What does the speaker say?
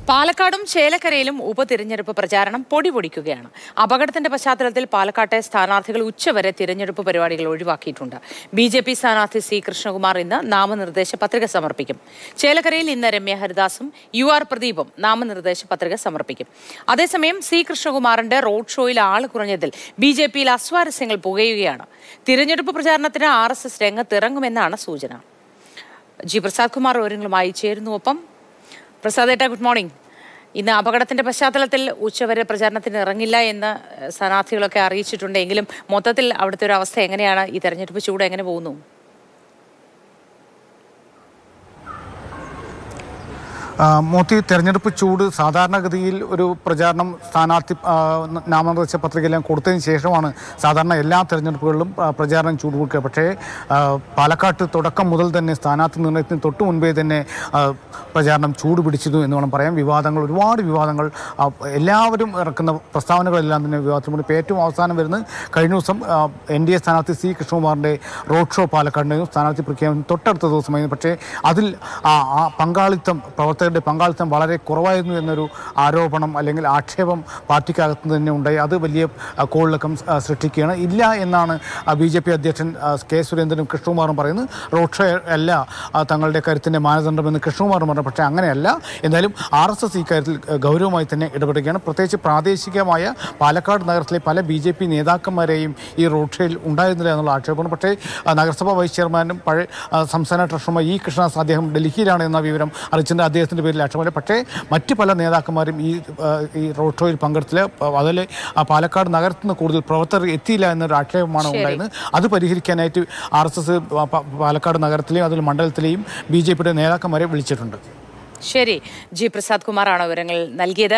പാലക്കാടും ചേലക്കരയിലും ഉപതിരഞ്ഞെടുപ്പ് പ്രചാരണം പൊടി പൊടിക്കുകയാണ് അപകടത്തിന്റെ പശ്ചാത്തലത്തിൽ പാലക്കാട്ടെ സ്ഥാനാർത്ഥികൾ ഉച്ചവരെ തിരഞ്ഞെടുപ്പ് പരിപാടികൾ ഒഴിവാക്കിയിട്ടുണ്ട് ബി ജെ പി സ്ഥാനാർത്ഥി സി കൃഷ്ണകുമാർ ഇന്ന് നാമനിർദ്ദേശ പത്രിക സമർപ്പിക്കും ചേലക്കരയിൽ ഇന്ന് രമ്യ ഹരിദാസും യു ആർ പ്രദീപും നാമനിർദ്ദേശ പത്രിക സമർപ്പിക്കും അതേസമയം സി കൃഷ്ണകുമാറിന്റെ റോഡ് ഷോയിൽ ആള് കുറഞ്ഞതിൽ ബി ജെ പിയിൽ അസ്വാരസ്യങ്ങൾ പുകയുകയാണ് തിരഞ്ഞെടുപ്പ് പ്രചാരണത്തിന് ആർ എസ് എസ് രംഗത്തിറങ്ങുമെന്നാണ് സൂചന ജി പ്രസാദ് കുമാർ വിവരങ്ങളുമായി ചേരുന്നു ഒപ്പം പ്രസാദ് ഏട്ടാ ഗുഡ് മോർണിംഗ് ഇന്ന് അപകടത്തിന്റെ പശ്ചാത്തലത്തിൽ ഉച്ചവരെ പ്രചാരണത്തിന് ഇറങ്ങില്ല എന്ന് ഏഹ്, സ്ഥാനാർത്ഥികളൊക്കെ അറിയിച്ചിട്ടുണ്ട് എങ്കിലും മൊത്തത്തിൽ അവിടുത്തെ ഒരു അവസ്ഥ എങ്ങനെയാണ് ഈ തെരഞ്ഞെടുപ്പ് ചൂട് എങ്ങനെ പോകുന്നു ആ, മോത്തി തെരഞ്ഞെടുപ്പ് ചൂട് സാധാരണഗതിയിൽ ഒരു പ്രചാരണം സ്ഥാനാർത്ഥി ആ, ന- നാമനിർദ്ദേശ പത്രികയെല്ലാം കൊടുത്തതിന് ശേഷമാണ് സാധാരണ എല്ലാ തെരഞ്ഞെടുപ്പുകളിലും ആ, പ്രചാരണം ചൂട് കൊടുക്കുക പക്ഷേ ആ, പാലക്കാട്ട് തുടക്കം മുതൽ തന്നെ സ്ഥാനാർത്ഥി നിർണയത്തിന് തൊട്ട് മുൻപേ തന്നെ ആ, പ്രചാരണം ചൂട് പിടിച്ചിരുന്നു എന്ന് വേണം പറയാം വിവാദങ്ങൾ ഒരുപാട് വിവാദങ്ങൾ ആ, എല്ലാവരും ഇറക്കുന്ന പ്രസ്താവനകളെല്ലാം തന്നെ വിവാദത്തിൽ ഇപ്പോൾ ഏറ്റവും അവസാനം വരുന്നത് കഴിഞ്ഞ ദിവസം എൻ ഡി എ സ്ഥാനാർത്ഥി സി കൃഷ്ണകുമാറിൻ്റെ റോഡ് ഷോ പാലക്കാടിൻ്റെയും സ്ഥാനാർത്ഥി പ്രഖ്യാപനം തൊട്ടടുത്ത ദിവസമായിരുന്നു പക്ഷേ അതിൽ ആ ആ പങ്കാളിത്തം പ്രവർത്തകരുടെ പങ്കാളിത്തം വളരെ കുറവായിരുന്നു എന്നൊരു ആരോപണം അല്ലെങ്കിൽ ആക്ഷേപം പാർട്ടിക്കകത്ത് തന്നെ ഉണ്ടായി അത് വലിയ ആ, കോളിളക്കം ആ, സൃഷ്ടിക്കുകയാണ് ഇല്ല എന്നാണ് ബി ജെ പി അധ്യക്ഷൻ ആ, കെ സുരേന്ദ്രനും കൃഷ്ണകുമാറും പറയുന്നത് റോഡ് ഷോ അല്ല ആ, തങ്ങളുടെ കരുത്തിൻ്റെ മാനദണ്ഡമെന്ന് കൃഷ്ണകുമാറും പറഞ്ഞു പക്ഷേ അങ്ങനെയല്ല എന്തായാലും ആർ എസ് എസ് ഇക്കാര്യത്തിൽ ആ, ഗൗരവമായി തന്നെ ഇടപെടുകയാണ് പ്രത്യേകിച്ച് പ്രാദേശികമായ പാലക്കാട് നഗരത്തിലെ പല ബി ജെ പി നേതാക്കന്മാരെയും ഈ റോഡ് ഷോയിൽ ഉണ്ടായിരുന്നില്ല എന്നുള്ള ആക്ഷേപമാണ് പക്ഷേ ആ, നഗരസഭാ വൈസ് ചെയർമാനും പഴയ ആ, സംസ്ഥാന ട്രഷററുമായ ഇ കൃഷ്ണദാസ് അദ്ദേഹം ഡൽഹിയിലാണ് എന്ന വിവരം അറിയിച്ചത് അദ്ദേഹത്തിൻ്റെ പേരിൽ ആക്ഷേപമില്ല പക്ഷേ മറ്റ് പല നേതാക്കന്മാരും ഈ ആ, ഈ റോഡ് ഷോയിൽ പങ്കെടുത്തില്ല അതിൽ പാലക്കാട് നഗരത്തിൽ നിന്ന് കൂടുതൽ പ്രവർത്തകർ എത്തിയില്ല എന്നൊരു ആക്ഷേപമാണ് ശരി. ഉണ്ടായത് അത് പരിഹരിക്കാനായിട്ട് ആർ എസ് എസ് പാലക്കാട് നഗരത്തിലെയും അതിൽ മണ്ഡലത്തിലെയും ബി ജെ പിയുടെ നേതാക്കന്മാരെ വിളിച്ചിട്ടുണ്ട് ശരി ജി പ്രസാദ് കുമാറാണ് വിവരങ്ങൾ നൽകിയത്